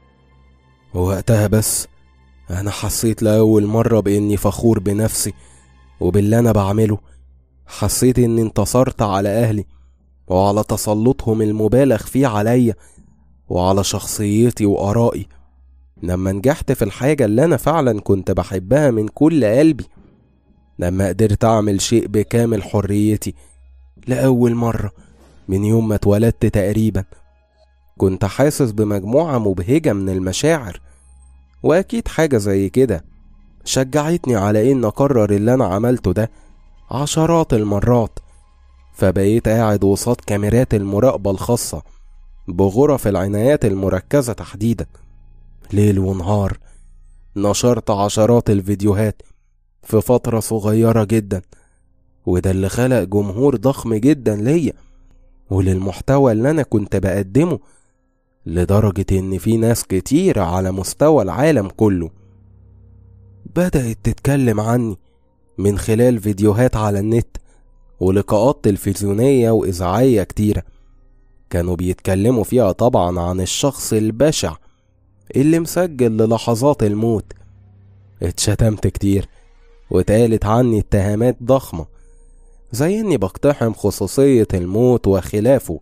ووقتها بس أنا حسيت لأول مرة بإني فخور بنفسي وباللي أنا بعمله حسيت إني انتصرت على أهلي وعلى تسلطهم المبالغ فيه عليا وعلى شخصيتي وآرائي لما نجحت في الحاجة اللي أنا فعلا كنت بحبها من كل قلبي لما قدرت أعمل شيء بكامل حريتي لأول مرة من يوم ما اتولدت تقريبا كنت حاسس بمجموعة مبهجة من المشاعر وأكيد حاجة زي كده شجعتني على إن أكرر اللي أنا عملته ده عشرات المرات فبقيت قاعد وسط كاميرات المراقبة الخاصة بغرف العنايات المركزة تحديدا ليل ونهار نشرت عشرات الفيديوهات في فترة صغيرة جدا وده اللي خلق جمهور ضخم جدا ليا وللمحتوى اللي أنا كنت بقدمه لدرجة إن في ناس كتير على مستوى العالم كله بدأت تتكلم عني من خلال فيديوهات على النت ولقاءات تلفزيونية وإذاعية كتيرة كانوا بيتكلموا فيها طبعا عن الشخص البشع اللي مسجل للحظات الموت اتشتمت كتير واتقالت عني اتهامات ضخمة زي اني بقتحم خصوصية الموت وخلافه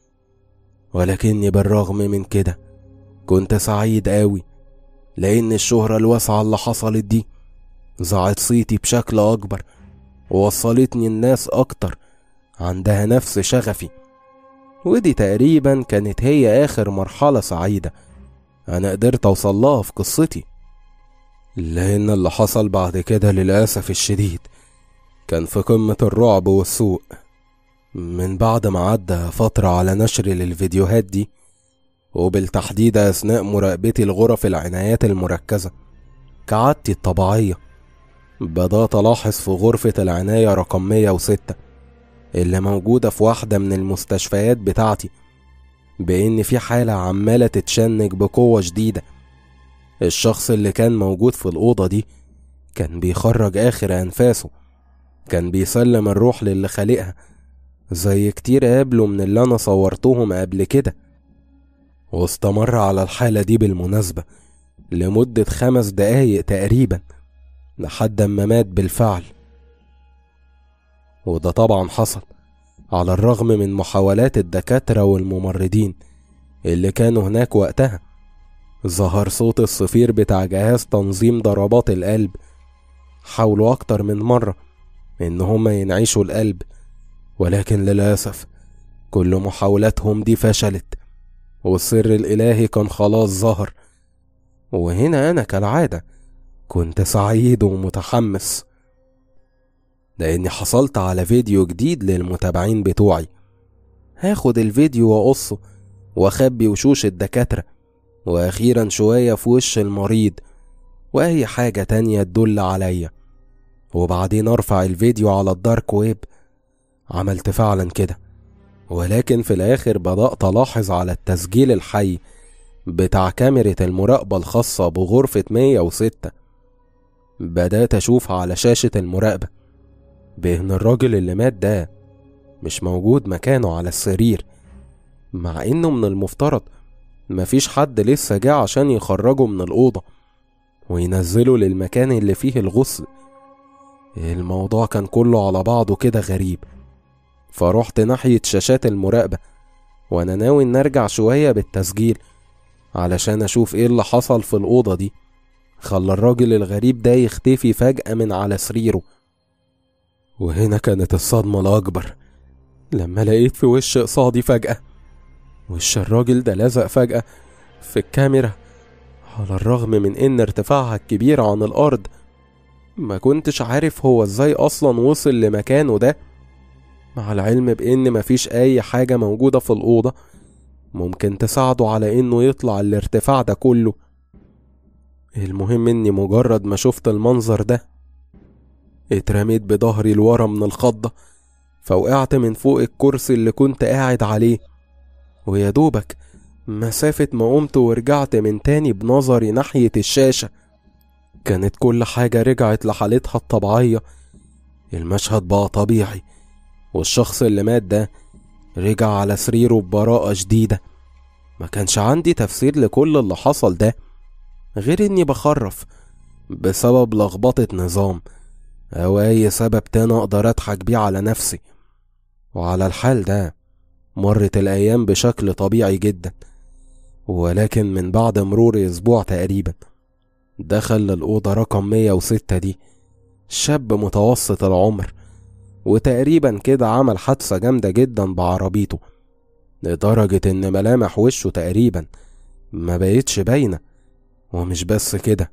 ولكني بالرغم من كده كنت سعيد قوي لان الشهرة الواسعة اللي حصلت دي زعت صيتي بشكل اكبر ووصلتني الناس اكتر عندها نفس شغفي ودي تقريبا كانت هي اخر مرحلة سعيدة انا قدرت اوصلها في قصتي لان اللي حصل بعد كده للاسف الشديد كان في قمة الرعب والسوء من بعد ما عدى فترة على نشر للفيديوهات دي وبالتحديد أثناء مراقبتي لغرف العنايات المركزة كعادتي الطبيعية بدأت ألاحظ في غرفة العناية رقم 106 اللي موجودة في واحدة من المستشفيات بتاعتي بإن في حالة عمالة تتشنج بقوة شديدة الشخص اللي كان موجود في الأوضة دي كان بيخرج آخر أنفاسه كان بيسلم الروح للي خالقها زي كتير قابلوا من اللي أنا صورتهم قبل كده واستمر على الحالة دي بالمناسبة لمدة خمس دقايق تقريبا لحد ما مات بالفعل وده طبعا حصل على الرغم من محاولات الدكاترة والممرضين اللي كانوا هناك وقتها ظهر صوت الصفير بتاع جهاز تنظيم ضربات القلب حاولوا أكتر من مرة إن هما ينعيشوا القلب ولكن للأسف كل محاولاتهم دي فشلت والسر الإلهي كان خلاص ظهر وهنا أنا كالعادة كنت سعيد ومتحمس لأني حصلت على فيديو جديد للمتابعين بتوعي هاخد الفيديو وأقصه وأخبي وشوش الدكاترة وأخيرا شوية في وش المريض وأي حاجة تانية تدل عليا وبعدين أرفع الفيديو على الدارك ويب عملت فعلا كده ولكن في الآخر بدأت ألاحظ على التسجيل الحي بتاع كاميرا المراقبة الخاصة بغرفة 106 بدأت أشوف على شاشة المراقبة بإن الراجل اللي مات ده مش موجود مكانه على السرير مع إنه من المفترض مفيش حد لسه جه عشان يخرجه من الأوضة وينزله للمكان اللي فيه الغسل الموضوع كان كله على بعضه كده غريب فرحت ناحية شاشات المراقبة وأنا ناوي إن أرجع شوية بالتسجيل علشان أشوف إيه اللي حصل في الأوضة دي خلى الراجل الغريب ده يختفي فجأة من على سريره وهنا كانت الصدمة الأكبر لما لقيت في وش قصادي فجأة وش الراجل ده لزق فجأة في الكاميرا على الرغم من إن ارتفاعها الكبير عن الأرض ما كنتش عارف هو ازاي أصلا وصل لمكانه ده مع العلم بإن مفيش أي حاجة موجودة في الأوضة ممكن تساعده على إنه يطلع الارتفاع ده كله المهم إني مجرد ما شفت المنظر ده اترميت بظهري لورا من الخضة فوقعت من فوق الكرسي اللي كنت قاعد عليه ويا دوبك مسافة ما قمت ورجعت من تاني بنظري ناحية الشاشة كانت كل حاجة رجعت لحالتها الطبيعية المشهد بقى طبيعي والشخص اللي مات ده رجع على سريره ببراءة شديدة ما كانش عندي تفسير لكل اللي حصل ده غير اني بخرف بسبب لخبطة نظام او اي سبب تاني اقدر اضحك بيه على نفسي وعلى الحال ده مرت الايام بشكل طبيعي جدا ولكن من بعد مرور اسبوع تقريبا دخل الأوضة رقم 106 دي شاب متوسط العمر وتقريبا كده عمل حادثة جامدة جدا بعربيته لدرجة إن ملامح وشه تقريبا ما بقتش باينة ومش بس كده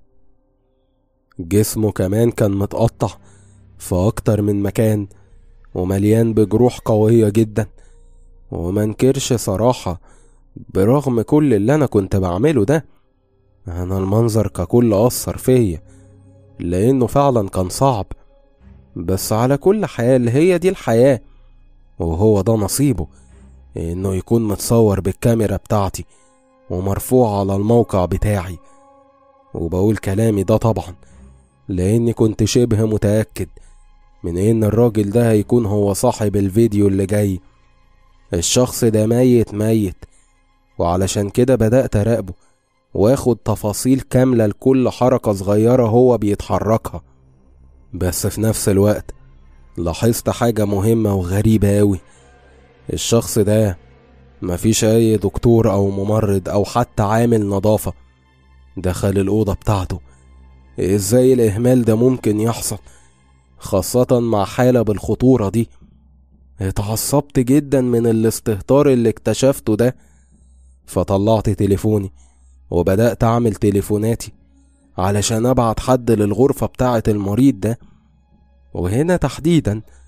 جسمه كمان كان متقطع في أكتر من مكان ومليان بجروح قوية جدا ومنكرش صراحة برغم كل اللي أنا كنت بعمله ده أنا المنظر ككل أثر فيا لأنه فعلا كان صعب بس على كل حال هي دي الحياة وهو ده نصيبه إنه يكون متصور بالكاميرا بتاعتي ومرفوع على الموقع بتاعي وبقول كلامي ده طبعا لأني كنت شبه متأكد من إن الراجل ده هيكون هو صاحب الفيديو اللي جاي الشخص ده ميت ميت وعلشان كده بدأت أراقبه واخد تفاصيل كاملة لكل حركة صغيرة هو بيتحركها بس في نفس الوقت لاحظت حاجة مهمة وغريبة أوي الشخص ده مفيش أي دكتور أو ممرض أو حتى عامل نظافة دخل الأوضة بتاعته إزاي الإهمال ده ممكن يحصل خاصة مع حالة بالخطورة دي اتعصبت جدا من الاستهتار اللي اكتشفته ده فطلعت تليفوني وبدأت أعمل تليفوناتي علشان أبعت حد للغرفة بتاعة المريض ده وهنا تحديدا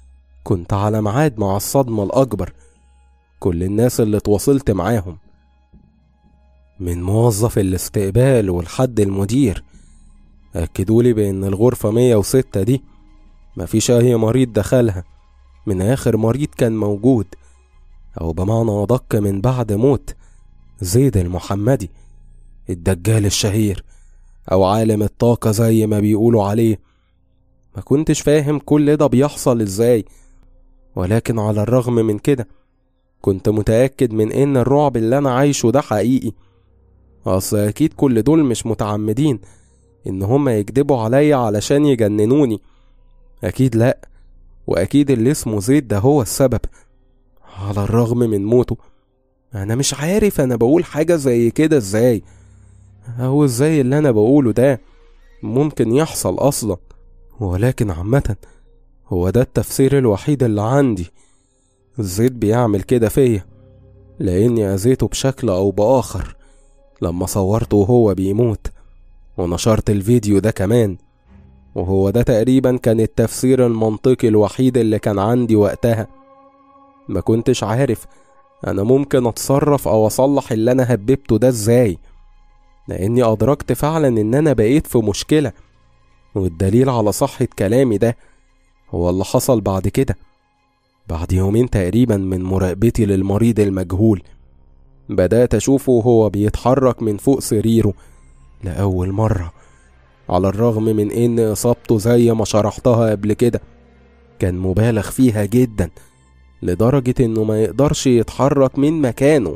كنت على ميعاد مع الصدمة الأكبر كل الناس اللي اتواصلت معاهم من موظف الاستقبال ولحد المدير أكدولي بأن الغرفة 106 دي مفيش أي مريض دخلها من آخر مريض كان موجود أو بمعنى أدق من بعد موت زيد المحمدي الدجال الشهير أو عالم الطاقة زي ما بيقولوا عليه ما كنتش فاهم كل ده بيحصل ازاي ولكن على الرغم من كده كنت متأكد من إن الرعب اللي أنا عايشه ده حقيقي أصل أكيد كل دول مش متعمدين إن هما يكدبوا عليا علشان يجننوني أكيد لأ وأكيد اللي اسمه زيد ده هو السبب على الرغم من موته أنا مش عارف أنا بقول حاجة زي كده إزاي أو إزاي اللي أنا بقوله ده ممكن يحصل أصلا ولكن عامة هو ده التفسير الوحيد اللي عندي زيد بيعمل كده فيا لأني أذيته بشكل أو بآخر لما صورته وهو بيموت ونشرت الفيديو ده كمان وهو ده تقريبا كان التفسير المنطقي الوحيد اللي كان عندي وقتها ما كنتش عارف أنا ممكن أتصرف أو أصلح اللي أنا هببته ده إزاي لأني أدركت فعلا إن أنا بقيت في مشكلة والدليل على صحة كلامي ده هو اللي حصل بعد كده بعد يومين تقريبا من مراقبتي للمريض المجهول بدأت أشوفه وهو بيتحرك من فوق سريره لأول مرة على الرغم من إن إصابته زي ما شرحتها قبل كده كان مبالغ فيها جدا لدرجة إنه ما يقدرش يتحرك من مكانه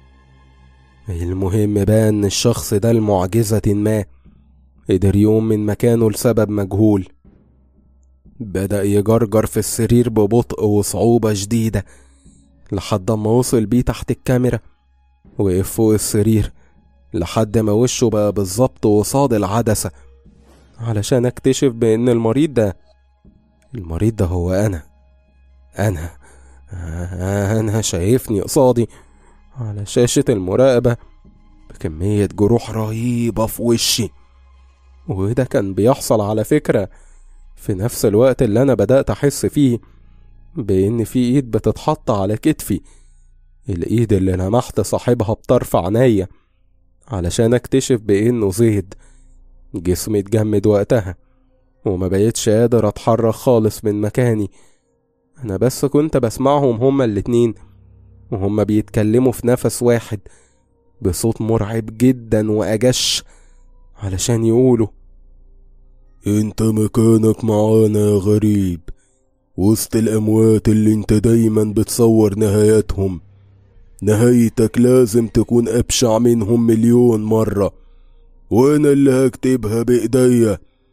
المهم بقى إن الشخص ده لمعجزة ما قدر يقوم من مكانه لسبب مجهول بدأ يجرجر في السرير ببطء وصعوبة شديدة لحد ما وصل بيه تحت الكاميرا وقف فوق السرير لحد ما وشه بقى بالظبط قصاد العدسة علشان اكتشف بأن المريض ده المريض ده هو أنا أنا أنا شايفني قصادي على شاشة المراقبة بكمية جروح رهيبة في وشي وده كان بيحصل على فكرة في نفس الوقت اللي أنا بدأت أحس فيه بإن في إيد بتتحط على كتفي الإيد اللي لمحت صاحبها بطرف عينيا علشان أكتشف بإنه زيد جسمي اتجمد وقتها وما بقيتش قادر أتحرك خالص من مكاني أنا بس كنت بسمعهم هما الاتنين وهما بيتكلموا في نفس واحد بصوت مرعب جدا وأجش علشان يقولوا انت مكانك معانا يا غريب وسط الأموات اللي انت دايما بتصور نهاياتهم نهايتك لازم تكون أبشع منهم مليون مرة وأنا اللي هكتبها بإيديا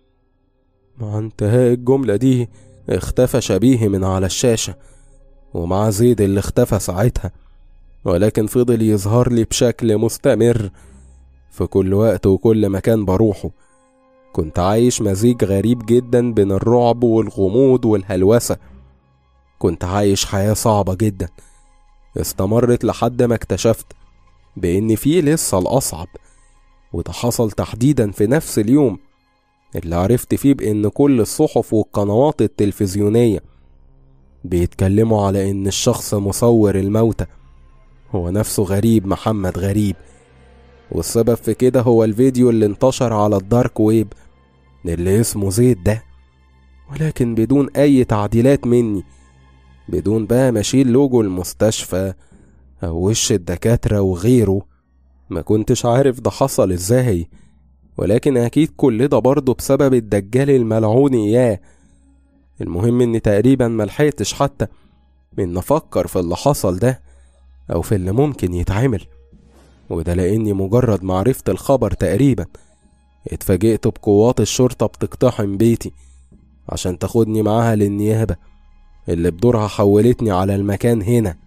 مع انتهاء الجملة دي اختفى شبيه من على الشاشة ومع زيد اللي اختفى ساعتها ولكن فضل يظهر لي بشكل مستمر في كل وقت وكل مكان بروحه كنت عايش مزيج غريب جدا بين الرعب والغموض والهلوسة كنت عايش حياة صعبة جدا استمرت لحد ما اكتشفت بإن في لسه الأصعب وده حصل تحديدا في نفس اليوم اللي عرفت فيه بإن كل الصحف والقنوات التلفزيونية بيتكلموا على إن الشخص مصور الموتى هو نفسه غريب محمد غريب والسبب في كده هو الفيديو اللي انتشر على الدارك ويب اللي اسمه زيد ده ولكن بدون أي تعديلات مني بدون بقى ما اشيل لوجو المستشفى أو وش الدكاترة وغيره ما كنتش عارف ده حصل ازاي ولكن أكيد كل ده برضه بسبب الدجال الملعون إياه المهم إني تقريبا ملحقتش حتى من أفكر في اللي حصل ده أو في اللي ممكن يتعمل وده لأني مجرد ما عرفت الخبر تقريبا اتفاجئت بقوات الشرطة بتقتحم بيتي عشان تاخدني معاها للنيابة اللي بدورها حولتني على المكان هنا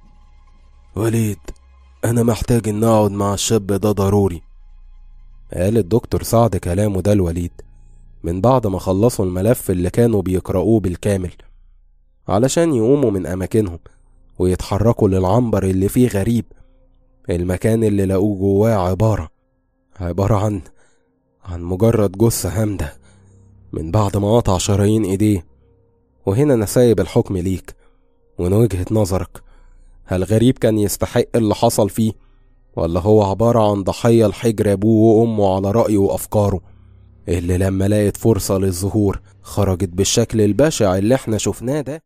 وليد أنا محتاج إن أقعد مع الشاب ده ضروري قال الدكتور سعد كلامه ده الوليد من بعد ما خلصوا الملف اللي كانوا بيقرأوه بالكامل علشان يقوموا من أماكنهم ويتحركوا للعنبر اللي فيه غريب المكان اللي لقوه جواه عبارة عبارة عن عن مجرد جثة هامدة من بعد ما قطع شرايين ايديه وهنا أنا سايب الحكم ليك ومن وجهة نظرك هل غريب كان يستحق اللي حصل فيه ولا هو عبارة عن ضحية لحجر أبوه وأمه على رأيه وأفكاره اللي لما لقت فرصة للظهور خرجت بالشكل البشع اللي احنا شفناه ده